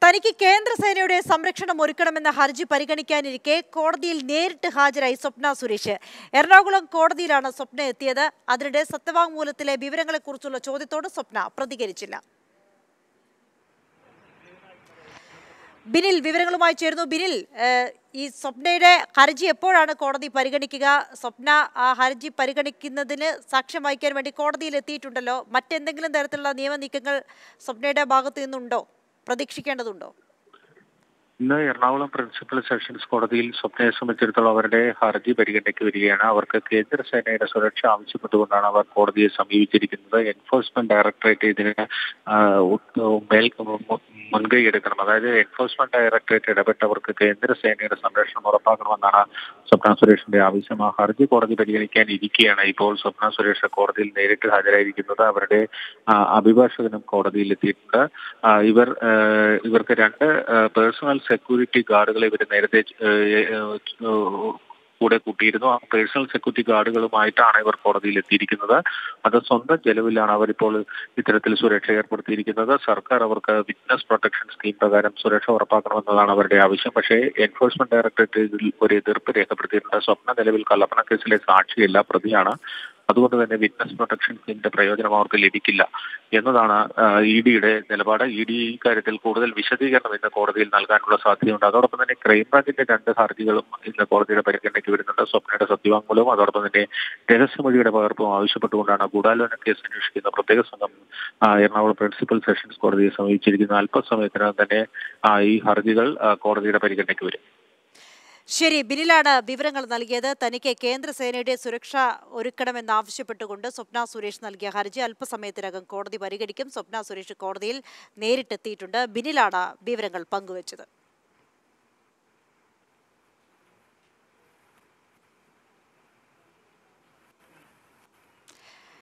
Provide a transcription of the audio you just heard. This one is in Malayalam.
തനിക്ക് കേന്ദ്രസേനയുടെ സംരക്ഷണം ഒരുക്കണമെന്ന ഹർജി പരിഗണിക്കാനിരിക്കെ കോടതിയിൽ നേരിട്ട് ഹാജരായി സ്വപ്ന സുരേഷ് എറണാകുളം കോടതിയിലാണ് സ്വപ്ന എത്തിയത് അതിനിടെ സത്യവാങ്മൂലത്തിലെ വിവരങ്ങളെക്കുറിച്ചുള്ള ചോദ്യത്തോട് സ്വപ്ന പ്രതികരിച്ചില്ല ബിനിൽ വിവരങ്ങളുമായി ചേരുന്നു ബിനിൽ ഏഹ്, ഈ സ്വപ്നയുടെ ഹർജി എപ്പോഴാണ് കോടതി പരിഗണിക്കുക സ്വപ്ന ആ ഹർജി പരിഗണിക്കുന്നതിന് സാക്ഷ്യം വഹിക്കാൻ വേണ്ടി കോടതിയിൽ എത്തിയിട്ടുണ്ടല്ലോ മറ്റെന്തെങ്കിലും തരത്തിലുള്ള നിയമനീക്കങ്ങൾ സ്വപ്നയുടെ ഭാഗത്തു നിന്നുണ്ടോ പ്രതീക്ഷിക്കേണ്ടതുണ്ടോ ഇന്ന് എറണാകുളം പ്രിൻസിപ്പൽ സെഷൻസ് കോടതിയിൽ സ്വപ്നയെ സംബന്ധിച്ചിടത്തോളം അവരുടെ ഹർജി പരിഗണനയ്ക്ക് വരികയാണ് അവർക്ക് കേന്ദ്ര സേനയുടെ സുരക്ഷ ആവശ്യപ്പെട്ടുകൊണ്ടാണ് അവർ കോടതിയെ സമീപിച്ചിരിക്കുന്നത് എൻഫോഴ്സ്മെന്റ് ഡയറക്ടറേറ്റ് ഇതിന് ആ, ഉ- മേൽ മു- മുൻകൈ എടുക്കണം അതായത് എൻഫോഴ്സ്മെന്റ് ഡയറക്ടറേറ്റ് ഇടപെട്ടവർക്ക് കേന്ദ്ര സേനയുടെ സംരക്ഷണം ഉറപ്പാക്കണമെന്നാണ് സ്വപ്ന സുരേഷിന്റെ ആവശ്യം ആ ഹർജി കോടതി പരിഗണിക്കാൻ ഇരിക്കുകയാണ് ഇപ്പോൾ സ്വപ്ന സുരേഷ് കോടതിയിൽ നേരിട്ട് ഹാജരായിരിക്കുന്നത് അവരുടെ ആ, അഭിഭാഷകനും കോടതിയിൽ എത്തിയിട്ടുണ്ട് ആ, ഇവർ ആ, ഇവർക്ക് രണ്ട് പേഴ്സണൽ സെക്യൂരിറ്റി ഗാർഡുകളെ ഇവർ നേരത്തെ ആ, ആ, കൂടെ കൂട്ടിയിരുന്നു ആ പേഴ്സണൽ സെക്യൂരിറ്റി ഗാർഡുകളുമായിട്ടാണ് ഇവർ കോടതിയിൽ എത്തിയിരിക്കുന്നത് അത് സ്വന്തം ചെലവിലാണ് അവരിപ്പോൾ ഇത്തരത്തിൽ സുരക്ഷ ഏർപ്പെടുത്തിയിരിക്കുന്നത് സർക്കാർ അവർക്ക് വിറ്റ്നസ് പ്രൊട്ടക്ഷൻ സ്കീം പ്രകാരം സുരക്ഷ ഉറപ്പാക്കണമെന്നതാണ് അവരുടെ ആവശ്യം പക്ഷേ എൻഫോഴ്സ്മെന്റ് ഡയറക്ടറേറ്റ് ഇതിൽ ഒരു എതിർപ്പ് രേഖപ്പെടുത്തിയിട്ടുണ്ട് സ്വപ്ന നിലവിൽ കള്ളപ്പണ കേസിലെ സാക്ഷിയല്ല പ്രതിയാണ് അതുകൊണ്ട് തന്നെ വിറ്റ്നസ് പ്രൊട്ടക്ഷൻ സ്കീമിന്റെ പ്രയോജനം അവർക്ക് ലഭിക്കില്ല എന്നതാണ് ഇ ഡിയുടെ നിലപാട് ഇ ഡി ഈ കാര്യത്തിൽ കൂടുതൽ വിശദീകരണം ഇന്ന് കോടതിയിൽ നൽകാനുള്ള സാധ്യതയുണ്ട് അതോടൊപ്പം തന്നെ ക്രൈംബ്രാഞ്ചിന്റെ രണ്ട് ഹർജികളും ഇന്ന് കോടതിയുടെ പരിഗണനയ്ക്ക് വരുന്നുണ്ട് സ്വപ്നയുടെ സത്യവാങ്മൂലവും അതോടൊപ്പം തന്നെ രഹസ്യമൊഴിയുടെ പകർപ്പും ആവശ്യപ്പെട്ടുകൊണ്ടാണ് ഗൂഢാലോചന കേസ് അന്വേഷിക്കുന്ന പ്രത്യേക സംഘം ആ, എറണാകുളം പ്രിൻസിപ്പൽ സെഷൻസ് കോടതിയെ സമീപിച്ചിരിക്കുന്ന അല്പസമയത്തിനകം തന്നെ ആ, ഈ ഹർജികൾ ആ, കോടതിയുടെ പരിഗണനയ്ക്ക് വരും ശരി ബിനിലാണ് വിവരങ്ങൾ നൽകിയത് തനിക്ക് കേന്ദ്രസേനയുടെ സുരക്ഷ ഒരുക്കണമെന്നാവശ്യപ്പെട്ടുകൊണ്ട് സ്വപ്ന സുരേഷ് നൽകിയ ഹർജി അല്പസമയത്തിനകം കോടതി പരിഗണിക്കും സ്വപ്ന സുരേഷ് കോടതിയിൽ നേരിട്ടെത്തിയിട്ടുണ്ട് ബിനിലാണ് വിവരങ്ങൾ പങ്കുവച്ചത്